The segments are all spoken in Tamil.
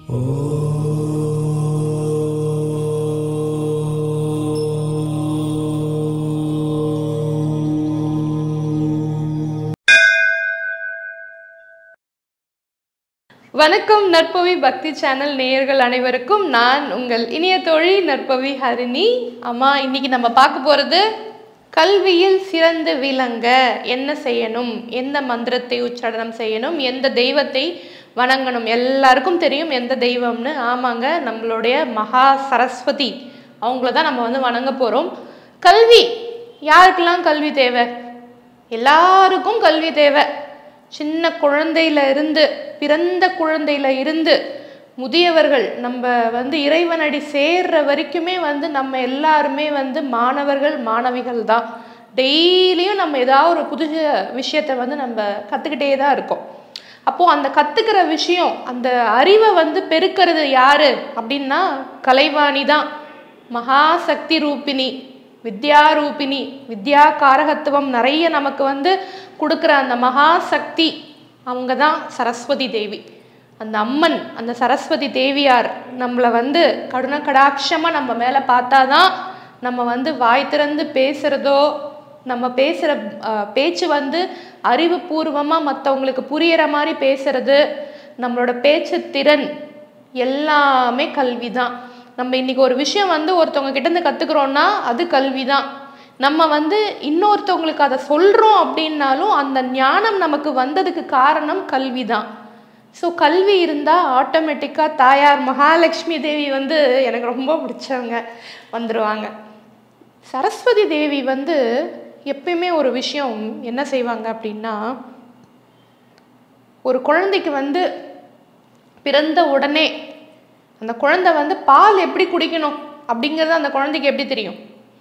வணக்கம் நற்பவி பக்தி சேனல் நேயர்கள் அனைவருக்கும் நான் உங்கள் இனிய தோழி நற்பவி ஹரிணி அம்மா இன்னைக்கு நம்ம பார்க்க போகிறது கல்வியில் சிறந்து விளங்க என்ன செய்யணும் எந்த மந்திரத்தை உச்சாரணம் செய்யணும் எந்த தெய்வத்தை வணங்கணும் எல்லாருக்கும் தெரியும் எந்த தெய்வம்னு ஆமாங்க நம்மளுடைய மகா சரஸ்வதி அவங்கள தான் நம்ம வந்து வணங்க போகிறோம் கல்வி யாருக்கெல்லாம் கல்வி தேவை எல்லாருக்கும் கல்வி தேவை சின்ன குழந்தையில இருந்து பிறந்த குழந்தையில இருந்து முதியவர்கள் நம்ம வந்து இறைவனடி சேர்ற வரைக்குமே வந்து நம்ம எல்லாருமே வந்து மாணவர்கள் மாணவிகள் தான் டெய்லியும் நம்ம ஏதாவது ஒரு புது விஷயத்தை வந்து நம்ம கற்றுக்கிட்டே தான் இருக்கோம் அப்போது அந்த கற்றுக்கிற விஷயம் அந்த அறிவை வந்து பெருக்கிறது யாரு அப்படின்னா கலைவாணி தான் மகாசக்தி ரூபிணி வித்யா ரூபிணி வித்யா காரகத்துவம் நிறைய நமக்கு வந்து கொடுக்குற அந்த மகாசக்தி அவங்க தான் சரஸ்வதி தேவி அந்த அம்மன் அந்த சரஸ்வதி தேவியார் நம்மளை வந்து கருண கடாட்சமாக நம்ம மேலே பார்த்தா தான் நம்ம வந்து வாய் திறந்து பேசுகிறதோ நம்ம பேசுகிற பேச்சு வந்து அறிவுபூர்வமாக மற்றவங்களுக்கு புரியிற மாதிரி பேசுறது நம்மளோட பேச்சு திறன் எல்லாமே கல்வி தான் நம்ம இன்னைக்கு ஒரு விஷயம் வந்து ஒருத்தவங்க கிட்டேருந்து கற்றுக்குறோன்னா அது கல்வி தான் நம்ம வந்து இன்னொருத்தவங்களுக்கு அதை சொல்கிறோம் அப்படின்னாலும் அந்த ஞானம் நமக்கு வந்ததுக்கு காரணம் கல்வி தான் ஸோ கல்வி இருந்தால் ஆட்டோமேட்டிக்காக தாயார் மகாலட்சுமி தேவி வந்து எனக்கு ரொம்ப பிடிச்சவங்க வந்துடுவாங்க சரஸ்வதி தேவி வந்து எப்பயுமே ஒரு விஷயம் என்ன செய்வாங்க அப்படின்னா ஒரு குழந்தைக்கு வந்து பிறந்த உடனே அந்த குழந்தை வந்து பால் எப்படி குடிக்கணும் அப்படிங்கிறது அந்த குழந்தைக்கு எப்படி தெரியும்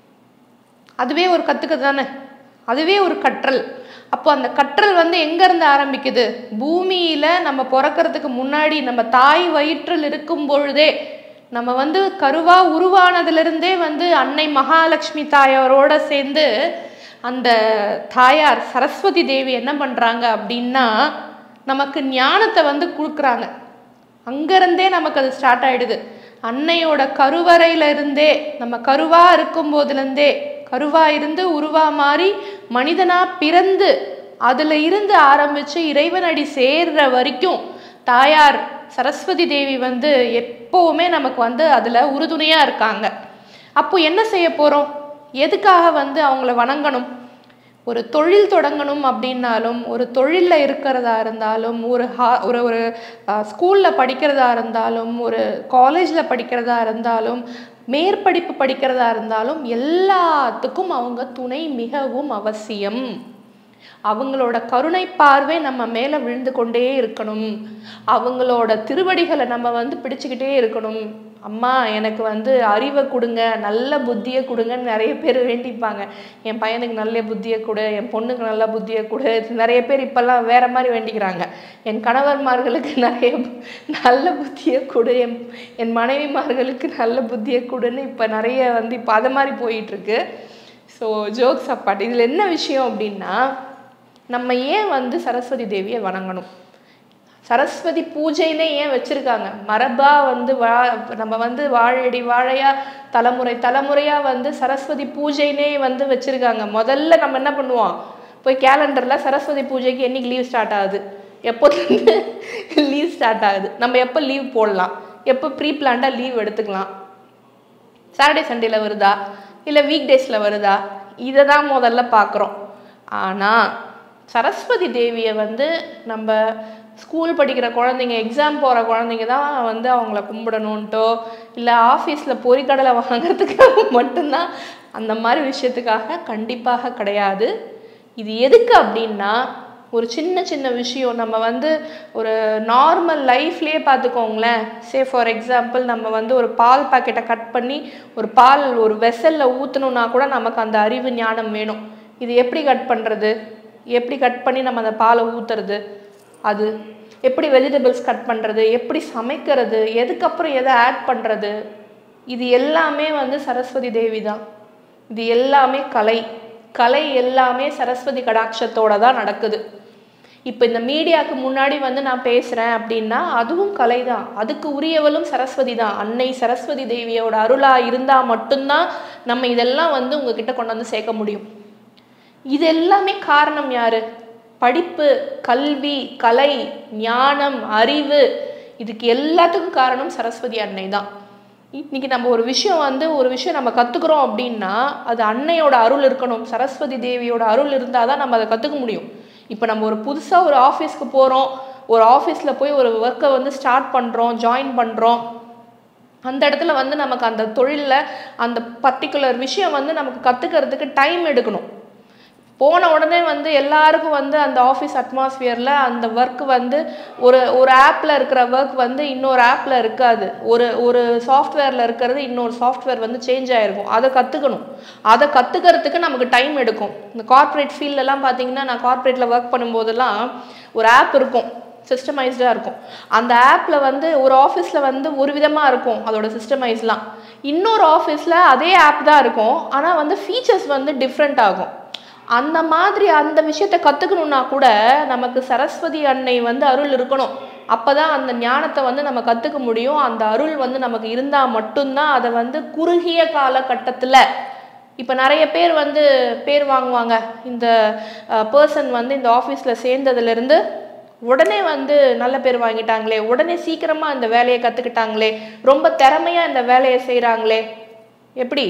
அதுவே ஒரு கற்றுக்க தானே அதுவே ஒரு கற்றல் அப்போ அந்த கற்றல் வந்து எங்கேருந்து ஆரம்பிக்குது பூமியில் நம்ம பிறக்கிறதுக்கு முன்னாடி நம்ம தாய் வயிற்றில் இருக்கும் பொழுதே நம்ம வந்து கருவா உருவானதுலேருந்தே வந்து அன்னை மகாலட்சுமி தாயாரோட சேர்ந்து அந்த தாயார் சரஸ்வதி தேவி என்ன பண்ணுறாங்க அப்படின்னா நமக்கு ஞானத்தை வந்து கொடுக்குறாங்க அங்கேருந்தே நமக்கு அது ஸ்டார்ட் ஆகிடுது அன்னையோட கருவறையில இருந்தே நம்ம கருவா இருக்கும் போதுலேருந்தே கருவா இருந்து உருவா மாறி மனிதனா பிறந்து அதுல இருந்து ஆரம்பிச்சு இறைவனடி சேர்ற வரைக்கும் தாயார் சரஸ்வதி தேவி வந்து எப்பவுமே நமக்கு வந்து அதுல உறுதுணையா இருக்காங்க அப்போ என்ன செய்ய போறோம் எதுக்காக வந்து அவங்கள வணங்கணும் ஒரு தொழில் தொடங்கணும் அப்படின்னாலும் ஒரு தொழிலில் இருக்கிறதா இருந்தாலும் ஒரு ஹா ஒரு ஒரு ஸ்கூலில் படிக்கிறதா இருந்தாலும் ஒரு காலேஜில் படிக்கிறதா இருந்தாலும் மேற்படிப்பு படிக்கிறதா இருந்தாலும் எல்லாத்துக்கும் அவங்க துணை மிகவும் அவசியம் அவங்களோட கருணை பார்வை நம்ம மேலே விழுந்து கொண்டே இருக்கணும் அவங்களோட திருவடிகளை நம்ம வந்து பிடிச்சிக்கிட்டே இருக்கணும் அம்மா எனக்கு வந்து அறிவை கொடுங்க நல்ல புத்தியை கொடுங்கன்னு நிறைய பேர் வேண்டிப்பாங்க என் பையனுக்கு நல்ல புத்தியை கொடு என் பொண்ணுக்கு நல்ல புத்தியை கொடு நிறைய பேர் இப்போல்லாம் வேற மாதிரி வேண்டிக்கிறாங்க என் கணவர்மார்களுக்கு நிறைய நல்ல புத்தியை கொடு என் என் மனைவிமார்களுக்கு நல்ல புத்தியை கொடுன்னு இப்போ நிறைய வந்து இப்போ அதை மாதிரி போயிட்டுருக்கு ஸோ ஜோக்ஸ் அப்பாட் இதில் என்ன விஷயம் அப்படின்னா நம்ம ஏன் வந்து சரஸ்வதி தேவியை வணங்கணும் சரஸ்வதி பூஜைன்னே ஏன் வச்சுருக்காங்க மரபாக வந்து வா நம்ம வந்து வாழடி வாழையா தலைமுறை தலைமுறையாக வந்து சரஸ்வதி பூஜைனே வந்து வச்சுருக்காங்க முதல்ல நம்ம என்ன பண்ணுவோம் போய் கேலண்டரில் சரஸ்வதி பூஜைக்கு என்னைக்கு லீவ் ஸ்டார்ட் ஆகுது எப்போதுலேருந்து லீவ் ஸ்டார்ட் ஆகுது நம்ம எப்போ லீவ் போடலாம் எப்போ ப்ரீ பிளான்டாக லீவ் எடுத்துக்கலாம் சாட்டர்டே சண்டேல வருதா இல்லை வீக் டேஸில் வருதா இதை தான் முதல்ல பார்க்குறோம் ஆனால் சரஸ்வதி தேவியை வந்து நம்ம ஸ்கூல் படிக்கிற குழந்தைங்க எக்ஸாம் போகிற குழந்தைங்க தான் வந்து அவங்கள கும்பிடணுன்ட்டோ இல்லை ஆஃபீஸில் பொறிக்கடலை வாங்குறதுக்காக மட்டும்தான் அந்த மாதிரி விஷயத்துக்காக கண்டிப்பாக கிடையாது இது எதுக்கு அப்படின்னா ஒரு சின்ன சின்ன விஷயம் நம்ம வந்து ஒரு நார்மல் லைஃப்லேயே பார்த்துக்கோங்களேன் சே ஃபார் எக்ஸாம்பிள் நம்ம வந்து ஒரு பால் பாக்கெட்டை கட் பண்ணி ஒரு பால் ஒரு வெசலில் ஊற்றணுன்னா கூட நமக்கு அந்த அறிவு ஞானம் வேணும் இது எப்படி கட் பண்ணுறது எப்படி கட் பண்ணி நம்ம அந்த பாலை ஊற்றுறது அது எப்படி வெஜிடபிள்ஸ் கட் பண்ணுறது எப்படி சமைக்கிறது எதுக்கப்புறம் எதை ஆட் பண்ணுறது இது எல்லாமே வந்து சரஸ்வதி தேவி தான் இது எல்லாமே கலை கலை எல்லாமே சரஸ்வதி கடாட்சத்தோட தான் நடக்குது இப்போ இந்த மீடியாவுக்கு முன்னாடி வந்து நான் பேசுகிறேன் அப்படின்னா அதுவும் கலை தான் அதுக்கு உரியவளும் சரஸ்வதி தான் அன்னை சரஸ்வதி தேவியோட அருளாக இருந்தால் மட்டும்தான் நம்ம இதெல்லாம் வந்து உங்ககிட்ட கொண்டு வந்து சேர்க்க முடியும் இது எல்லாமே காரணம் யாரு படிப்பு கல்வி கலை ஞானம் அறிவு இதுக்கு எல்லாத்துக்கும் காரணம் சரஸ்வதி அன்னை தான் இன்னைக்கு நம்ம ஒரு விஷயம் வந்து ஒரு விஷயம் நம்ம கற்றுக்குறோம் அப்படின்னா அது அன்னையோட அருள் இருக்கணும் சரஸ்வதி தேவியோட அருள் இருந்தால் தான் நம்ம அதை கற்றுக்க முடியும் இப்போ நம்ம ஒரு புதுசாக ஒரு ஆஃபீஸ்க்கு போகிறோம் ஒரு ஆஃபீஸில் போய் ஒரு ஒர்க்கை வந்து ஸ்டார்ட் பண்ணுறோம் ஜாயின் பண்ணுறோம் அந்த இடத்துல வந்து நமக்கு அந்த தொழிலில் அந்த பர்டிகுலர் விஷயம் வந்து நமக்கு கற்றுக்கிறதுக்கு டைம் எடுக்கணும் போன உடனே வந்து எல்லாருக்கும் வந்து அந்த ஆஃபீஸ் அட்மாஸ்பியரில் அந்த ஒர்க் வந்து ஒரு ஒரு ஆப்பில் இருக்கிற ஒர்க் வந்து இன்னொரு ஆப்பில் இருக்காது ஒரு ஒரு சாஃப்ட்வேரில் இருக்கிறது இன்னொரு சாஃப்ட்வேர் வந்து சேஞ்ச் ஆகிருக்கும் அதை கற்றுக்கணும் அதை கற்றுக்கிறதுக்கு நமக்கு டைம் எடுக்கும் இந்த கார்ப்பரேட் ஃபீல்டெல்லாம் பார்த்தீங்கன்னா நான் கார்ப்பரேட்டில் ஒர்க் பண்ணும்போதெல்லாம் ஒரு ஆப் இருக்கும் சிஸ்டமைஸ்டாக இருக்கும் அந்த ஆப்பில் வந்து ஒரு ஆஃபீஸில் வந்து ஒரு விதமாக இருக்கும் அதோட சிஸ்டமைஸ்லாம் இன்னொரு ஆஃபீஸில் அதே ஆப் தான் இருக்கும் ஆனால் வந்து ஃபீச்சர்ஸ் வந்து டிஃப்ரெண்ட் ஆகும் அந்த மாதிரி அந்த விஷயத்த கற்றுக்கணுன்னா கூட நமக்கு சரஸ்வதி அன்னை வந்து அருள் இருக்கணும் அப்போ தான் அந்த ஞானத்தை வந்து நம்ம கற்றுக்க முடியும் அந்த அருள் வந்து நமக்கு இருந்தால் மட்டும்தான் அதை வந்து குறுகிய காலகட்டத்தில் இப்போ நிறைய பேர் வந்து பேர் வாங்குவாங்க இந்த பர்சன் வந்து இந்த ஆஃபீஸில் சேர்ந்ததுலேருந்து உடனே வந்து நல்ல பேர் வாங்கிட்டாங்களே உடனே சீக்கிரமாக இந்த வேலையை கற்றுக்கிட்டாங்களே ரொம்ப திறமையாக இந்த வேலையை செய்கிறாங்களே எப்படி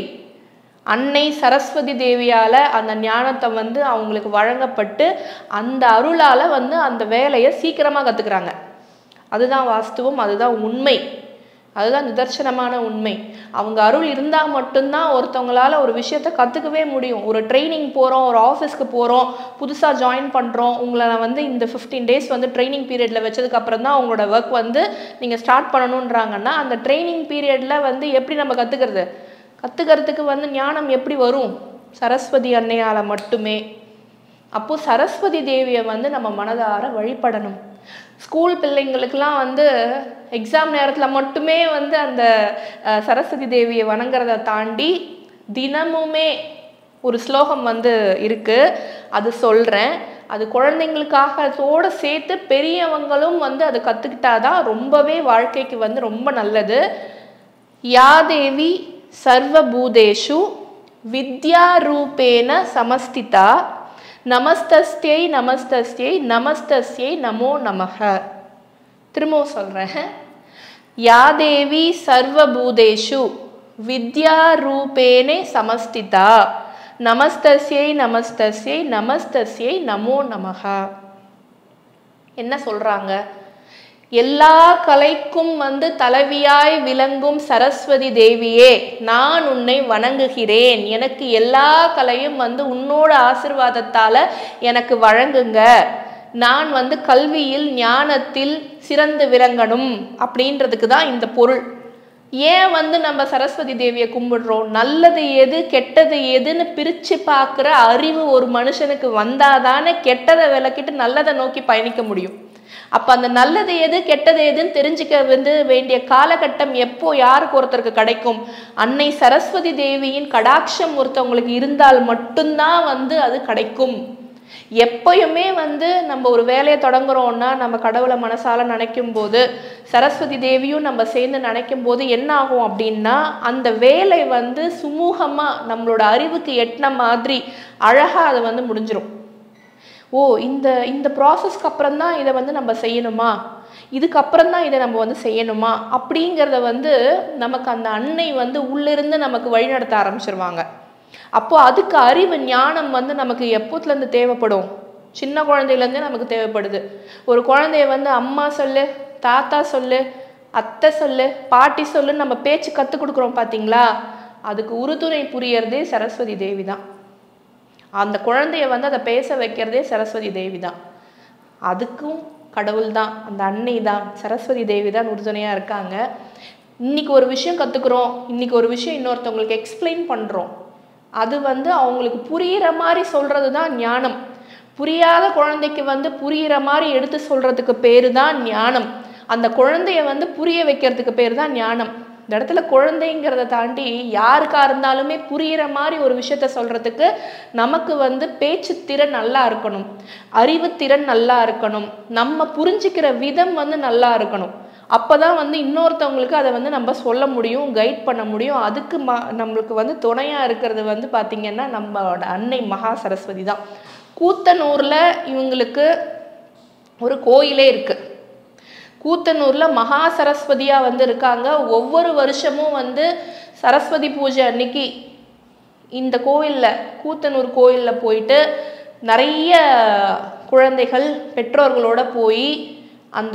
அன்னை சரஸ்வதி தேவியால் அந்த ஞானத்தை வந்து அவங்களுக்கு வழங்கப்பட்டு அந்த அருளால் வந்து அந்த வேலையை சீக்கிரமாக கற்றுக்குறாங்க அதுதான் வாஸ்துவம் அதுதான் உண்மை அதுதான் நிதர்சனமான உண்மை அவங்க அருள் இருந்தால் மட்டும்தான் ஒருத்தவங்களால ஒரு விஷயத்த கற்றுக்கவே முடியும் ஒரு ட்ரைனிங் போகிறோம் ஒரு ஆஃபீஸ்க்கு போகிறோம் புதுசாக ஜாயின் பண்ணுறோம் உங்களை நான் வந்து இந்த ஃபிஃப்டீன் டேஸ் வந்து ட்ரைனிங் பீரியடில் வச்சதுக்கப்புறம் தான் உங்களோட ஒர்க் வந்து நீங்கள் ஸ்டார்ட் பண்ணணுன்றாங்கன்னா அந்த ட்ரைனிங் பீரியடில் வந்து எப்படி நம்ம கற்றுக்கிறது கற்றுக்கிறதுக்கு வந்து ஞானம் எப்படி வரும் சரஸ்வதி அன்னையால் மட்டுமே அப்போது சரஸ்வதி தேவியை வந்து நம்ம மனதார வழிபடணும் ஸ்கூல் பிள்ளைங்களுக்கெல்லாம் வந்து எக்ஸாம் நேரத்தில் மட்டுமே வந்து அந்த அஹ், சரஸ்வதி தேவியை வணங்குறத தாண்டி தினமுமே ஒரு ஸ்லோகம் வந்து இருக்குது அது சொல்கிறேன் அது குழந்தைங்களுக்காக அதோட சேர்த்து பெரியவங்களும் வந்து அதை கற்றுக்கிட்டாதான் ரொம்பவே வாழ்க்கைக்கு வந்து ரொம்ப நல்லது யாதேவி சர்வபூதேஷு வித்யாரூபேன சமஸ்திதா நமஸ்தஸ்யை நமஸ்தஸ்யை நமஸ்தஸ்யை நமோ நமக திரும்பவும் சொல்கிறேன் யாதேவி சர்வபூதேஷு வித்யாரூபேனே சமஸ்திதா நமஸ்தஸ்யை நமஸ்தஸ்யை நமஸ்தஸ்யை நமோ நமக என்ன சொல்றாங்க எல்லா கலைக்கும் வந்து தலைவியாய் விளங்கும் சரஸ்வதி தேவியே நான் உன்னை வணங்குகிறேன் எனக்கு எல்லா கலையும் வந்து உன்னோட ஆசிர்வாதத்தால எனக்கு வழங்குங்க நான் வந்து கல்வியில் ஞானத்தில் சிறந்து விளங்கணும் அப்படின்றதுக்கு தான் இந்த பொருள் ஏன் வந்து நம்ம சரஸ்வதி தேவியை கும்பிடுறோம் நல்லது எது கெட்டது எதுன்னு பிரித்து பார்க்குற அறிவு ஒரு மனுஷனுக்கு வந்தாதானே கெட்டதை விளக்கிட்டு நல்லதை நோக்கி பயணிக்க முடியும் அப்போ அந்த நல்லது எது கெட்டது எதுன்னு தெரிஞ்சுக்க வந்து வேண்டிய காலகட்டம் எப்போ யாருக்கு ஒருத்தருக்கு கிடைக்கும் அன்னை சரஸ்வதி தேவியின் கடாட்சம் ஒருத்தவங்களுக்கு இருந்தால் மட்டும்தான் வந்து அது கிடைக்கும் எப்பயுமே வந்து நம்ம ஒரு வேலையை தொடங்குறோம்னா நம்ம கடவுளை மனசால நினைக்கும் போது சரஸ்வதி தேவியும் நம்ம சேர்ந்து நினைக்கும் போது என்ன ஆகும் அப்படின்னா அந்த வேலை வந்து சுமூகமாக நம்மளோட அறிவுக்கு எட்டின மாதிரி அழகாக அது வந்து முடிஞ்சிரும் ஓ இந்த இந்த ப்ராசஸ்க்கு அப்புறம் தான் இதை வந்து நம்ம செய்யணுமா இதுக்கப்புறம் தான் இதை நம்ம வந்து செய்யணுமா அப்படிங்கிறத வந்து நமக்கு அந்த அன்னை வந்து உள்ளிருந்து நமக்கு வழிநடத்த ஆரம்பிச்சிருவாங்க அப்போ அதுக்கு அறிவு ஞானம் வந்து நமக்கு எப்போத்துலேருந்து தேவைப்படும் சின்ன குழந்தையிலேருந்தே நமக்கு தேவைப்படுது ஒரு குழந்தைய வந்து அம்மா சொல்லு தாத்தா சொல்லு அத்தை சொல்லு பாட்டி சொல்லுன்னு நம்ம பேச்சு கற்றுக் கொடுக்குறோம் பார்த்தீங்களா அதுக்கு உறுதுணை புரியறதே சரஸ்வதி தேவி தான் அந்த குழந்தைய வந்து அதை பேச வைக்கிறதே சரஸ்வதி தேவி தான் அதுக்கும் கடவுள் தான் அந்த அன்னை தான் சரஸ்வதி தேவி தான் உறுதுணையாக இருக்காங்க இன்னைக்கு ஒரு விஷயம் கற்றுக்குறோம் இன்னைக்கு ஒரு விஷயம் இன்னொருத்தவங்களுக்கு எக்ஸ்பிளைன் பண்ணுறோம் அது வந்து அவங்களுக்கு புரியிற மாதிரி சொல்கிறது தான் ஞானம் புரியாத குழந்தைக்கு வந்து புரியிற மாதிரி எடுத்து சொல்கிறதுக்கு பேர் தான் ஞானம் அந்த குழந்தைய வந்து புரிய வைக்கிறதுக்கு பேர் தான் ஞானம் இந்த இடத்துல குழந்தைங்கிறத தாண்டி யாருக்கா இருந்தாலுமே புரியிற மாதிரி ஒரு விஷயத்த சொல்றதுக்கு நமக்கு வந்து பேச்சு திறன் நல்லா இருக்கணும் அறிவு திறன் நல்லா இருக்கணும் நம்ம புரிஞ்சுக்கிற விதம் வந்து நல்லா இருக்கணும் அப்பதான் வந்து இன்னொருத்தவங்களுக்கு அதை வந்து நம்ம சொல்ல முடியும் கைட் பண்ண முடியும் அதுக்கு ம நம்மளுக்கு வந்து துணையா இருக்கிறது வந்து பாத்தீங்கன்னா நம்மளோட அன்னை மகா சரஸ்வதி தான் கூத்தனூர்ல இவங்களுக்கு ஒரு கோயிலே இருக்கு கூத்தனூர்ல மகா சரஸ்வதியா வந்து இருக்காங்க ஒவ்வொரு வருஷமும் வந்து சரஸ்வதி பூஜை அன்னைக்கு இந்த கோயில்ல கூத்தனூர் கோயில்ல போயிட்டு நிறைய குழந்தைகள் பெற்றோர்களோட போய் அந்த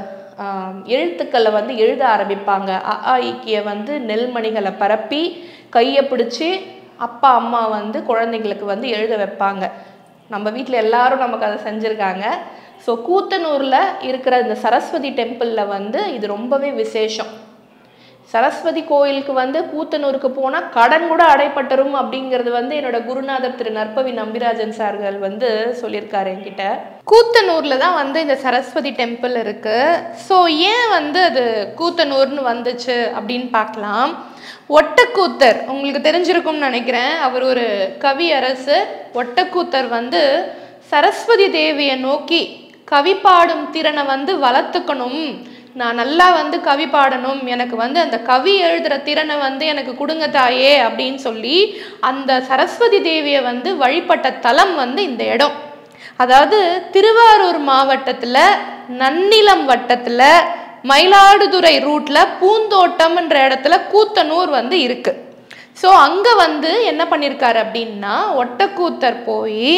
ஆஹ், எழுத்துக்களை வந்து எழுத ஆரம்பிப்பாங்க அ ஆ, இக்கிய வந்து நெல்மணிகளை பரப்பி கையை பிடிச்சி அப்பா அம்மா வந்து குழந்தைங்களுக்கு வந்து எழுத வைப்பாங்க நம்ம வீட்டில் எல்லாரும் நமக்கு அதை செஞ்சுருக்காங்க ஸோ கூத்தனூரில் இருக்கிற இந்த சரஸ்வதி டெம்பிளில் வந்து இது ரொம்பவே விசேஷம் சரஸ்வதி கோயிலுக்கு வந்து கூத்தனூருக்கு போனால் கடன் கூட அடைப்பட்டரும் அப்படிங்கிறது வந்து என்னோட குருநாதர் திரு நற்பவி நம்பிராஜன் சார்கள் வந்து சொல்லியிருக்காரு என்கிட்ட கூத்தனூர்ல தான் வந்து இந்த சரஸ்வதி டெம்பிள் இருக்கு ஸோ ஏன் வந்து அது கூத்தனூர்னு வந்துச்சு அப்படின்னு பார்க்கலாம் ஒட்டக்கூத்தர் உங்களுக்கு தெரிஞ்சிருக்கும்னு நினைக்கிறேன் அவர் ஒரு கவி அரசு ஒட்டக்கூத்தர் வந்து சரஸ்வதி தேவியை நோக்கி கவி பாடும் திறனை வந்து வளர்த்துக்கணும் நான் நல்லா வந்து கவி பாடணும் எனக்கு வந்து அந்த கவி எழுதுகிற திறனை வந்து எனக்கு கொடுங்க தாயே அப்படின்னு சொல்லி அந்த சரஸ்வதி தேவியை வந்து வழிபட்ட தலம் வந்து இந்த இடம் அதாவது திருவாரூர் மாவட்டத்தில் நன்னிலம் வட்டத்தில் மயிலாடுதுறை ரூட்ல பூந்தோட்டம்ன்ற இடத்துல கூத்தனூர் வந்து இருக்கு ஸோ அங்கே வந்து என்ன பண்ணியிருக்காரு அப்படின்னா ஒட்டக்கூத்தர் போய்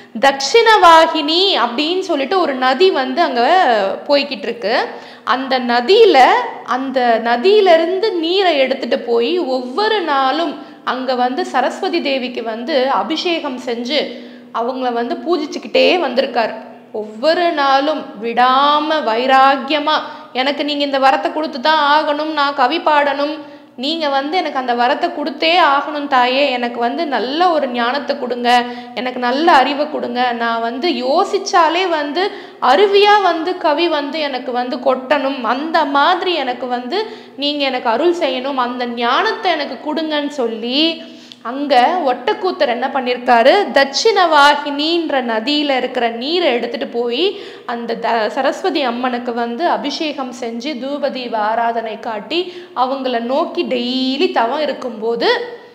தட்சிணவாகினி அப்படின்னு சொல்லிட்டு ஒரு நதி வந்து அங்கே போய்கிட்டு இருக்கு அந்த நதியில அந்த நதியிலிருந்து நீரை எடுத்துட்டு போய் ஒவ்வொரு நாளும் அங்கே வந்து சரஸ்வதி தேவிக்கு வந்து அபிஷேகம் செஞ்சு அவங்கள வந்து பூஜிச்சுக்கிட்டே வந்திருக்காரு ஒவ்வொரு நாளும் விடாம வைராக்கியமா எனக்கு நீங்க இந்த வரத்தை கொடுத்து தான் ஆகணும் நான் கவி பாடணும் நீங்க வந்து எனக்கு அந்த வரத்தை கொடுத்தே ஆகணும் தாயே எனக்கு வந்து நல்ல ஒரு ஞானத்தை கொடுங்க எனக்கு நல்ல அறிவை கொடுங்க நான் வந்து யோசிச்சாலே வந்து அருவியா வந்து கவி வந்து எனக்கு வந்து கொட்டணும் அந்த மாதிரி எனக்கு வந்து நீங்க எனக்கு அருள் செய்யணும் அந்த ஞானத்தை எனக்கு கொடுங்கன்னு சொல்லி அங்க ஒட்டக்கூத்தர் என்ன பண்ணியிருக்காரு தட்சிணவாகினின்ற நதியில இருக்கிற நீரை எடுத்துட்டு போய் அந்த த சரஸ்வதி அம்மனுக்கு வந்து அபிஷேகம் செஞ்சு தூபதீப ஆராதனை காட்டி அவங்கள நோக்கி டெய்லி தவம் இருக்கும்போது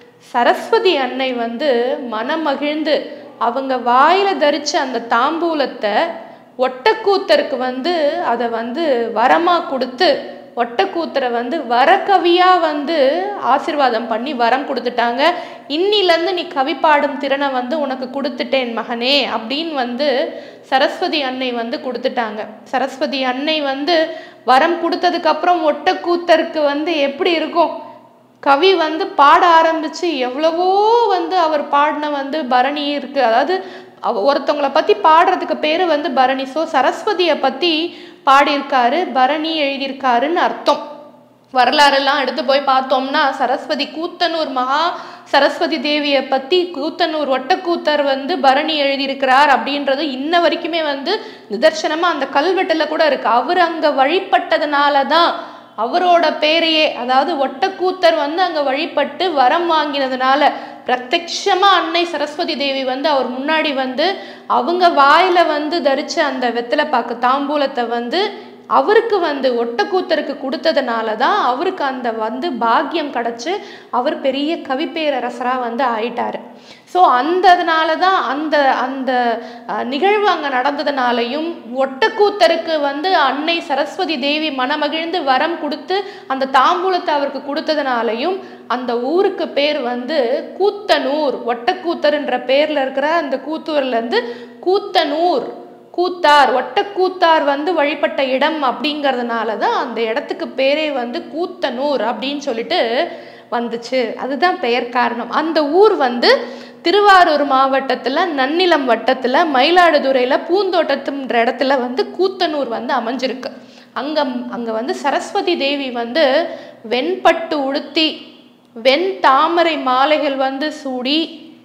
சரஸ்வதி அன்னை வந்து மனமகிழ்ந்து அவங்க வாயில தரிச்ச அந்த தாம்பூலத்தை ஒட்டக்கூத்தருக்கு வந்து அதை வந்து வரமா கொடுத்து ஒட்டக்கூத்தரை வந்து வரக்கவியா வந்து ஆசிர்வாதம் பண்ணி வரம் கொடுத்துட்டாங்க இன்னிலேருந்து நீ கவி பாடும் திறனை வந்து உனக்கு கொடுத்துட்டேன் மகனே அப்படின்னு வந்து சரஸ்வதி அன்னை வந்து கொடுத்துட்டாங்க சரஸ்வதி அன்னை வந்து வரம் கொடுத்ததுக்கு அப்புறம் ஒட்டக்கூத்தருக்கு வந்து எப்படி இருக்கும் கவி வந்து பாட ஆரம்பிச்சு எவ்வளவோ வந்து அவர் பாடின வந்து பரணி இருக்கு அதாவது அவ ஒருத்தவங்கள பத்தி பாடுறதுக்கு பேரு வந்து பரணி ஸோ சரஸ்வதியை பத்தி பாடியிருக்காரு பரணி எழுதியிருக்காருன்னு அர்த்தம் வரலாறெல்லாம் எடுத்து போய் பார்த்தோம்னா சரஸ்வதி கூத்தனூர் மகா சரஸ்வதி தேவியை பத்தி கூத்தனூர் ஒட்டக்கூத்தர் வந்து பரணி எழுதியிருக்கிறார் அப்படின்றது இன்ன வரைக்குமே வந்து நிதர்சனமா அந்த கல்வெட்டுல கூட இருக்கு அவர் அங்க வழிபட்டதுனால தான் அவரோட பேரையே அதாவது ஒட்டக்கூத்தர் வந்து அங்க வழிபட்டு வரம் வாங்கினதுனால பிரத்யக்ஷமா அன்னை சரஸ்வதி தேவி வந்து அவர் முன்னாடி வந்து அவங்க வாயில வந்து தரிச்ச அந்த வெத்தலை பாக்கு தாம்பூலத்தை வந்து அவருக்கு வந்து ஒட்டக்கூத்தருக்கு கொடுத்ததுனால தான் அவருக்கு அந்த வந்து பாக்கியம் கிடைச்சு அவர் பெரிய கவிப்பேரரசரா வந்து ஆயிட்டாரு ஸோ அந்ததுனால தான் அந்த அந்த அஹ், நிகழ்வு அங்கே நடந்ததுனாலையும் ஒட்டக்கூத்தருக்கு வந்து அன்னை சரஸ்வதி தேவி மனமகிழ்ந்து வரம் கொடுத்து அந்த தாம்பூலத்தை அவருக்கு கொடுத்ததுனாலையும் அந்த ஊருக்கு பேர் வந்து கூத்தனூர் ஒட்டக்கூத்தர்ன்ற பேர்ல இருக்கிற அந்த கூத்தூர்ல இருந்து கூத்தனூர் கூத்தார் ஒட்டக்கூத்தார் வந்து வழிபட்ட இடம் அப்படிங்கிறதுனால தான் அந்த இடத்துக்கு பேரே வந்து கூத்தனூர் அப்படின்னு சொல்லிட்டு வந்துச்சு அதுதான் பெயர் காரணம் அந்த ஊர் வந்து திருவாரூர் மாவட்டத்தில் நன்னிலம் வட்டத்தில் மயிலாடுதுறையில் பூந்தோட்டத்துன்ற இடத்துல வந்து கூத்தனூர் வந்து அமைஞ்சிருக்கு அங்கே அங்கே வந்து சரஸ்வதி தேவி வந்து வெண்பட்டு உடுத்தி வெண் தாமரை மாலைகள் வந்து சூடி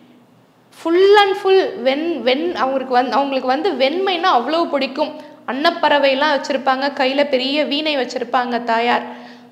ஃபுல் அண்ட் ஃபுல் வெண் வெண் அவங்களுக்கு வந்து அவங்களுக்கு வந்து வெண்மைனா அவ்வளோ பிடிக்கும் அன்னப்பறவைலாம் வச்சுருப்பாங்க கையில் பெரிய வீணை வச்சுருப்பாங்க தாயார்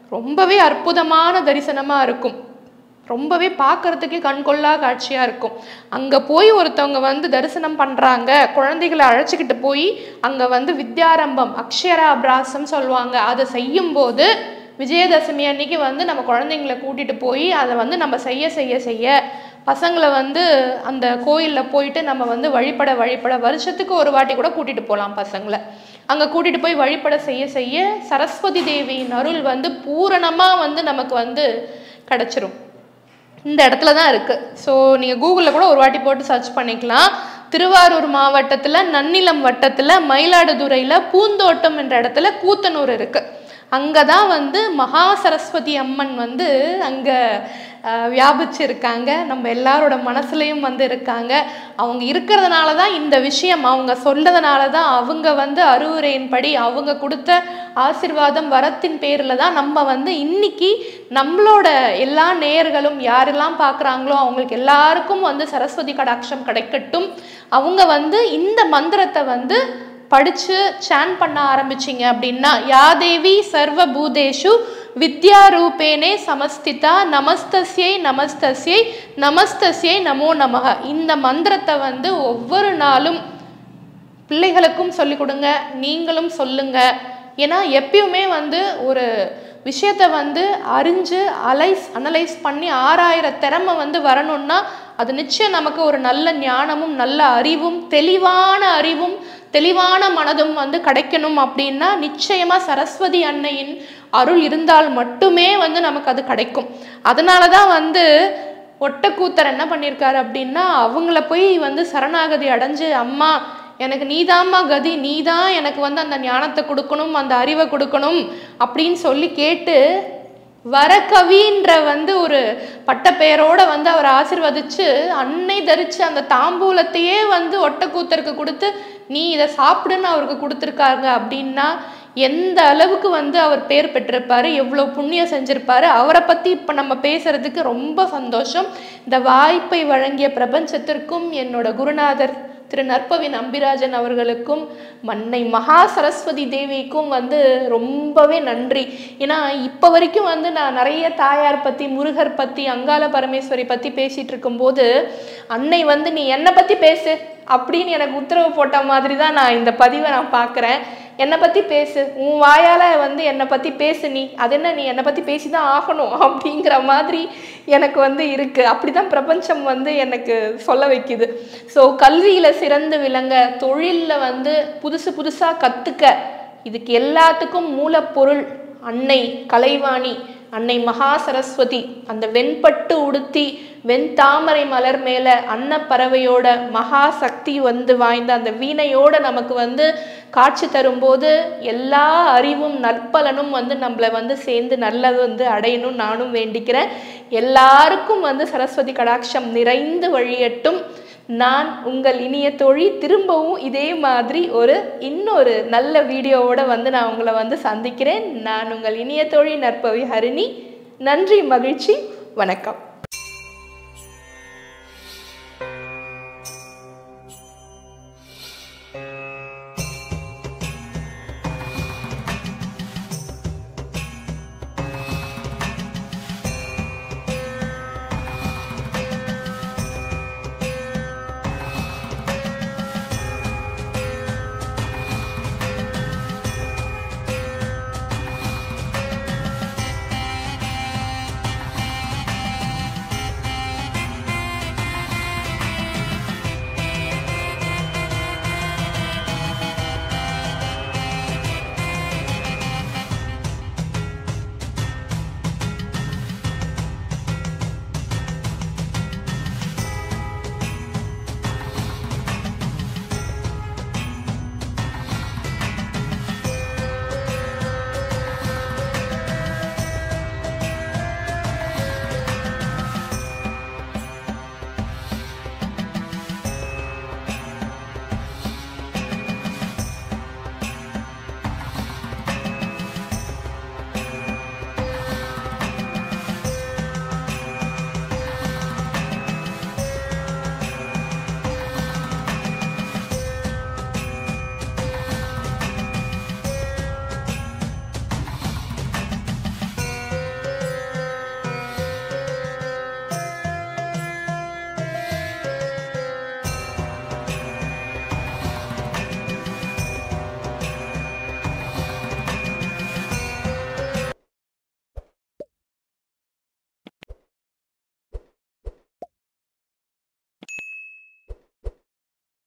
ரொம்பவே அற்புதமான தரிசனமாக இருக்கும் ரொம்பவே பார்க்கறதுக்கே கண்கொள்ளா காட்சியாக இருக்கும் அங்கே போய் ஒருத்தவங்க வந்து தரிசனம் பண்ணுறாங்க குழந்தைகளை அழைச்சிக்கிட்டு போய் அங்கே வந்து வித்யாரம்பம் அக்ஷராபிராசம் சொல்லுவாங்க அதை செய்யும்போது விஜயதசமி அன்னைக்கு வந்து நம்ம குழந்தைங்கள கூட்டிகிட்டு போய் அதை வந்து நம்ம செய்ய செய்ய செய்ய பசங்களை வந்து அந்த கோயிலில் போயிட்டு நம்ம வந்து வழிபட வழிபட வருஷத்துக்கு ஒரு வாட்டி கூட கூட்டிகிட்டு போகலாம் பசங்களை அங்கே கூட்டிகிட்டு போய் வழிபட செய்ய செய்ய சரஸ்வதி தேவியின் அருள் வந்து பூரணமாக வந்து நமக்கு வந்து கிடச்சிரும் இந்த இடத்துல தான் இருக்குது ஸோ நீங்கள் கூகுளில் கூட ஒரு வாட்டி போட்டு சர்ச் பண்ணிக்கலாம் திருவாரூர் மாவட்டத்தில் நன்னிலம் வட்டத்தில் மயிலாடுதுறையில் பூந்தோட்டம் என்ற இடத்துல கூத்தனூர் இருக்குது அங்கே தான் வந்து மகா சரஸ்வதி அம்மன் வந்து அங்கே வியாபிச்சிருக்காங்க நம்ம எல்லாரோட மனசுலையும் வந்து இருக்காங்க அவங்க இருக்கிறதுனால தான் இந்த விஷயம் அவங்க சொல்லதுனால தான் அவங்க வந்து அறிவுரையின்படி அவங்க கொடுத்த ஆசிர்வாதம் வரத்தின் பேரில் தான் நம்ம வந்து இன்னைக்கு நம்மளோட எல்லா நேயர்களும் யாரெல்லாம் பார்க்குறாங்களோ அவங்களுக்கு எல்லாருக்கும் வந்து சரஸ்வதி கடாட்சம் கிடைக்கட்டும் அவங்க வந்து இந்த மந்திரத்தை வந்து படித்து சேன் பண்ண ஆரம்பிச்சிங்க அப்படின்னா யாதேவி சர்வ பூதேஷு வித்யா ரூபேனே சமஸ்திதா நமஸ்தஸ்யை நமஸ்தஸ்யை நமஸ்தஸ்யை நமோ நமக இந்த மந்திரத்தை வந்து ஒவ்வொரு நாளும் பிள்ளைகளுக்கும் சொல்லிக் கொடுங்க நீங்களும் சொல்லுங்க ஏன்னா எப்பயுமே வந்து ஒரு விஷயத்த வந்து அறிஞ்சு அலைஸ் அனலைஸ் பண்ணி ஆறாயிர திறமை வந்து வரணும்னா அது நிச்சயம் நமக்கு ஒரு நல்ல ஞானமும் நல்ல அறிவும் தெளிவான அறிவும் தெளிவான மனதும் வந்து கிடைக்கணும் அப்படின்னா நிச்சயமா சரஸ்வதி அன்னையின் அருள் இருந்தால் மட்டுமே வந்து நமக்கு அது கிடைக்கும் அதனால தான் வந்து ஒட்டக்கூத்தர் என்ன பண்ணியிருக்காரு அப்படின்னா அவங்கள போய் வந்து சரணாகதி அடைஞ்சு அம்மா எனக்கு நீதாம்மா கதி நீதான் எனக்கு வந்து அந்த ஞானத்தை கொடுக்கணும் அந்த அறிவை கொடுக்கணும் அப்படின்னு சொல்லி கேட்டு வரகவின்ற வந்து ஒரு பட்டப்பெயரோட வந்து அவர் ஆசிர்வதிச்சு அன்னை தரிச்சு அந்த தாம்பூலத்தையே வந்து ஒட்டக்கூத்தருக்கு கொடுத்து நீ இதை சாப்பிடுன்னு அவருக்கு கொடுத்துருக்காங்க அப்படின்னா எந்த அளவுக்கு வந்து அவர் பேர் பெற்றிருப்பாரு எவ்வளோ புண்ணியம் செஞ்சிருப்பாரு அவரை பற்றி இப்போ நம்ம பேசுறதுக்கு ரொம்ப சந்தோஷம் இந்த வாய்ப்பை வழங்கிய பிரபஞ்சத்திற்கும் என்னோட குருநாதர் திரு நற்பவி நம்பிராஜன் அவர்களுக்கும் மன்னை மகா சரஸ்வதி தேவிக்கும் வந்து ரொம்பவே நன்றி ஏன்னா இப்போ வரைக்கும் வந்து நான் நிறைய தாயார் பற்றி முருகர் பற்றி அங்காள பரமேஸ்வரி பற்றி பேசிகிட்டு இருக்கும்போது அன்னை வந்து நீ என்னை பற்றி பேசு அப்படின்னு எனக்கு உத்தரவு போட்ட மாதிரி தான் நான் இந்த பதிவை நான் பார்க்குறேன் என்னை பற்றி பேசு உன் வாயால் வந்து என்னை பற்றி பேசு நீ அது என்ன நீ என்னை பற்றி பேசி தான் ஆகணும் அப்படிங்கிற மாதிரி எனக்கு வந்து இருக்குது அப்படி தான் பிரபஞ்சம் வந்து எனக்கு சொல்ல வைக்குது ஸோ கல்வியில் சிறந்து விளங்க தொழிலில் வந்து புதுசு புதுசாக கற்றுக்க இதுக்கு எல்லாத்துக்கும் மூலப்பொருள் அன்னை கலைவாணி அன்னை மகா சரஸ்வதி அந்த வெண்பட்டு உடுத்தி வெண்தாமரை மலர் மேலே அன்னப்பறவையோட மகா சக்தி வந்து வாய்ந்த அந்த வீணையோட நமக்கு வந்து காட்சி தரும்போது எல்லா அறிவும் நற்பலனும் வந்து நம்மளை வந்து சேர்ந்து நல்லது வந்து அடையணும் நானும் வேண்டிக்கிறேன் எல்லாருக்கும் வந்து சரஸ்வதி கடாட்சம் நிறைந்து வழியட்டும் நான் உங்கள் இனிய தோழி திரும்பவும் இதே மாதிரி ஒரு இன்னொரு நல்ல வீடியோவோட வந்து நான் உங்களை வந்து சந்திக்கிறேன் நான் உங்கள் இனிய தோழி நற்பவி ஹரிணி நன்றி மகிழ்ச்சி வணக்கம்